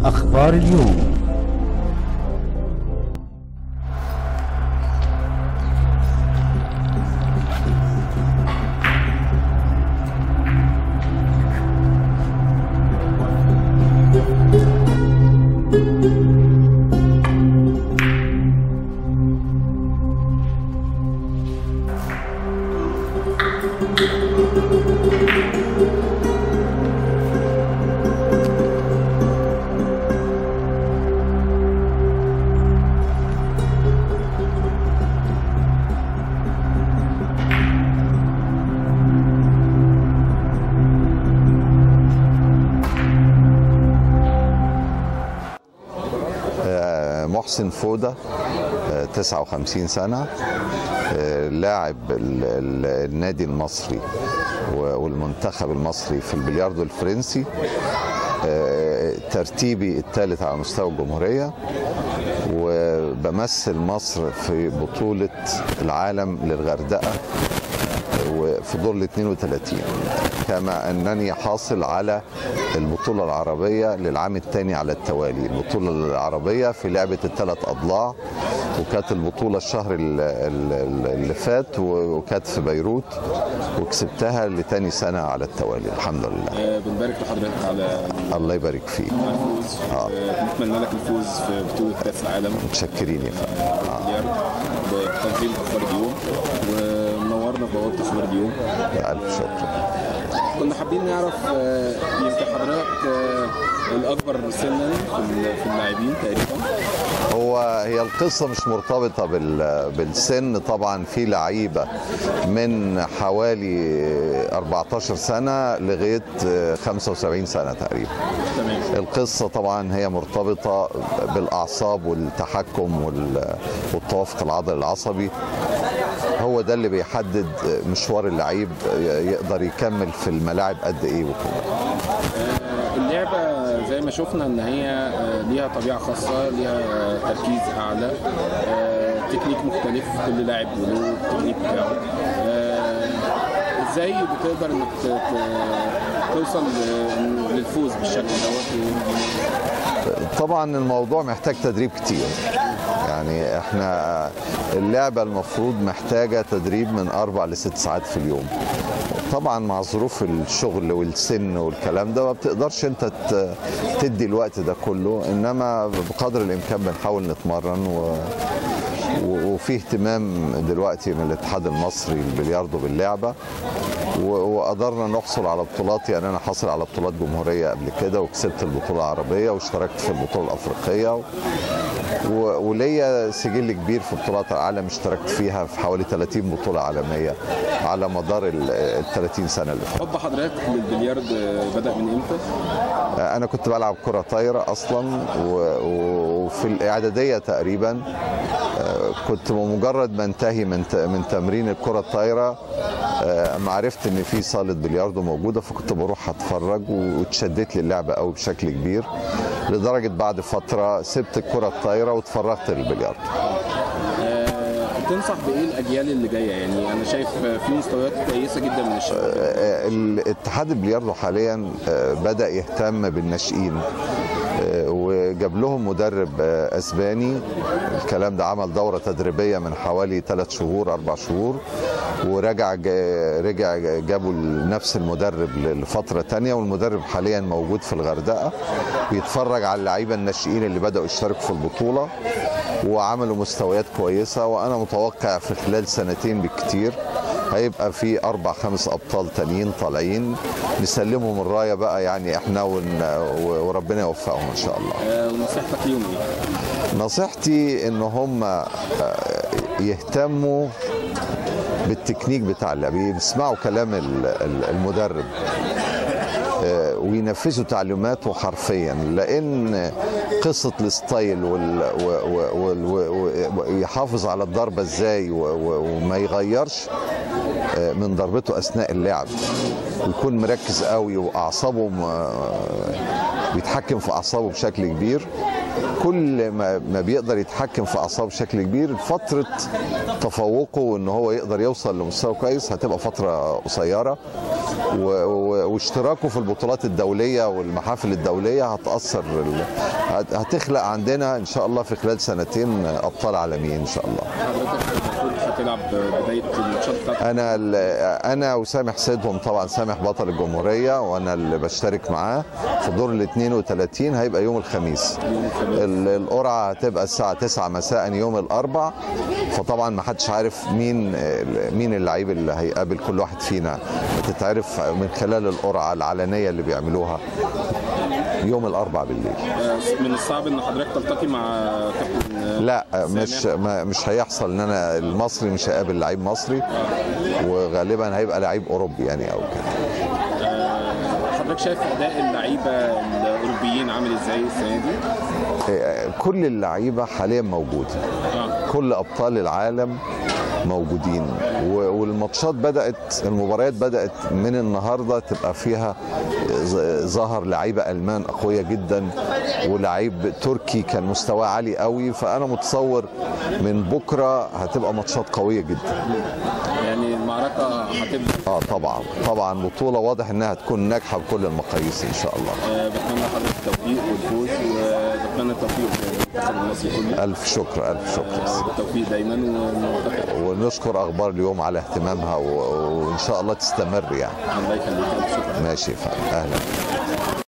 أخبار اليوم محسن فودة آه، 59 سنة آه، لاعب ال- ال- النادي المصري و- والمنتخب المصري في البلياردو الفرنسي آه، ترتيبي الثالث على مستوى الجمهورية وبمثل مصر في بطولة العالم للغردقة وفي دور ال 32 كما انني حاصل على البطوله العربيه للعام الثاني على التوالي البطوله العربيه في لعبه الثلاث اضلاع وكانت البطوله الشهر ال- ال- اللي فات وكانت في بيروت وكسبتها لتاني سنه على التوالي الحمد لله آه، بنبارك لحضرتك على الله يبارك فيك الفوز آه. آه، نتمنى لك الفوز في بطولة كأس العالم متشكرين يا فندم بلياردو بتنظيم أخبار اليوم ومنورنا في بوابة أخبار اليوم الف شكر كنا حابين نعرف آه، يمكن حضرتك آه، الأكبر سنا في ال- في اللاعبين تقريبا هو هي القصة مش مرتبطة بال- بالسن طبعا في لعيبة من حوالي 14 سنة لغاية 75 سنة تقريبا تمام القصة طبعا هي مرتبطة بالأعصاب والتحكم وال- والتوافق العضلي العصبي هو ده اللي بيحدد مشوار اللعيب يقدر يكمل في الملاعب قد ايه وكده آه، اللعبة زي ما شفنا ان هي آه، ليها طبيعة خاصة ليها آه، تركيز اعلى آه، تكنيك مختلف كل لاعب وله التكنيك بتاعه آه، ازاي بتقدر انك ت- ت- توصل ل- للفوز بالشكل دوت طبعا الموضوع محتاج تدريب كتير يعني احنا اللعبة المفروض محتاجة تدريب من أربع لست ساعات في اليوم طبعا مع ظروف الشغل والسن والكلام ده ما بتقدرش انت ت- تدي الوقت ده كله انما بقدر الامكان بنحاول نتمرن و و- وفي اهتمام دلوقتي من الاتحاد المصري للبلياردو باللعبه و- وقدرنا نحصل على بطولات يعني انا حاصل على بطولات جمهوريه قبل كده وكسبت البطوله العربيه واشتركت في البطوله الافريقيه و... و... وليا سجل كبير في بطولات العالم اشتركت فيها في حوالي 30 بطوله عالميه على مدار ال ال 30 سنه اللي فاتت حب حضرتك للبليارد آه، بدأ من امتى؟ انا كنت بلعب كره طايره اصلا و... و- وفي الاعداديه تقريبا آه، كنت بمجرد ما انتهي من ت... من تمرين الكره الطايره آه، ما عرفت ان في صاله بلياردو موجوده فكنت بروح اتفرج واتشدت للعبه قوي بشكل كبير لدرجه بعد فتره سبت الكره الطايره واتفرغت للبلياردو آه، تنصح بايه الاجيال اللي جايه يعني انا شايف آه، في مستويات كويسه جدا من الشباب آه، الاتحاد البلياردو حاليا آه، بدا يهتم بالناشئين آه، وجاب لهم مدرب آه، اسباني الكلام ده عمل دوره تدريبيه من حوالي ثلاث شهور اربع شهور ورجع جا- رجع جابوا نفس المدرب لفتره تانية والمدرب حاليا موجود في الغردقه بيتفرج على اللعيبه الناشئين اللي بداوا يشتركوا في البطوله وعملوا مستويات كويسه وانا متوقع في خلال سنتين بالكتير هيبقى في اربع خمس ابطال تانيين طالعين نسلمهم الرايه بقى يعني احنا ون... وربنا يوفقهم ان شاء الله آه، ونصيحتك ليهم ايه؟ نصيحتي ان هم آه، يهتموا بالتكنيك بتاع اللعب يسمعوا كلام ال- ال- المدرب آه، وينفذوا تعليماته حرفيا لان قصه الستايل وال- و- و- وال- و- و- ويحافظ على الضربه ازاي و- و- وما يغيرش آه، من ضربته اثناء اللعب ويكون مركز قوي واعصابه م- بيتحكم في اعصابه بشكل كبير كل ما ما بيقدر يتحكم في اعصابه بشكل كبير فتره تفوقه ان هو يقدر يوصل لمستوى كويس هتبقى فتره قصيره و- و- واشتراكه في البطولات الدوليه والمحافل الدوليه هتاثر ال- هت- هتخلق عندنا ان شاء الله في خلال سنتين ابطال عالميين ان شاء الله حضرتك المفروض هتلعب بدايه الماتشات بتاعتك انا ال- انا وسامح سيدهم طبعا سامح بطل الجمهوريه وانا اللي بشترك معاه في دور ال 32 هيبقى يوم الخميس يوم الخميس ال- القرعه هتبقى الساعه 9 مساء يوم الاربع فطبعا ما حدش عارف مين مين اللعيب اللي هيقابل كل واحد فينا بتتعرف من خلال القرعه العلنيه اللي بيعملوها يوم الاربع بالليل آه، من الصعب ان حضرتك تلتقي مع كابتن آه، لا سامح. مش ما مش هيحصل ان انا المصري مش هيقابل لعيب مصري وغالبا هيبقى لعيب اوروبي يعني او كده آه، حضرتك شايف اداء اللعيبه الاوروبيين عامل ازاي السنه دي؟ إيه، كل اللعيبه حاليا موجوده اه كل ابطال العالم موجودين و- والماتشات بدات المباريات بدات من النهارده تبقى فيها ظ- ظهر لعيبه المان اقوياء جدا ولعيب تركي كان مستواه عالي قوي فانا متصور من بكره هتبقى ماتشات قويه جدا يعني المعركه هتبدا اه طبعا طبعا بطوله واضح انها هتكون ناجحه بكل المقاييس ان شاء الله آه، بتمنى لحضرتك التوفيق والفوز وبتمنى التوفيق للمنتخب المصري كله الف شكر الف شكر آه، بالتوفيق دايما والمنتخب ونشكر اخبار اليوم على اهتمامها و- وان شاء الله تستمر يعني الله يخليك الف شكر ماشي يا فندم اهلا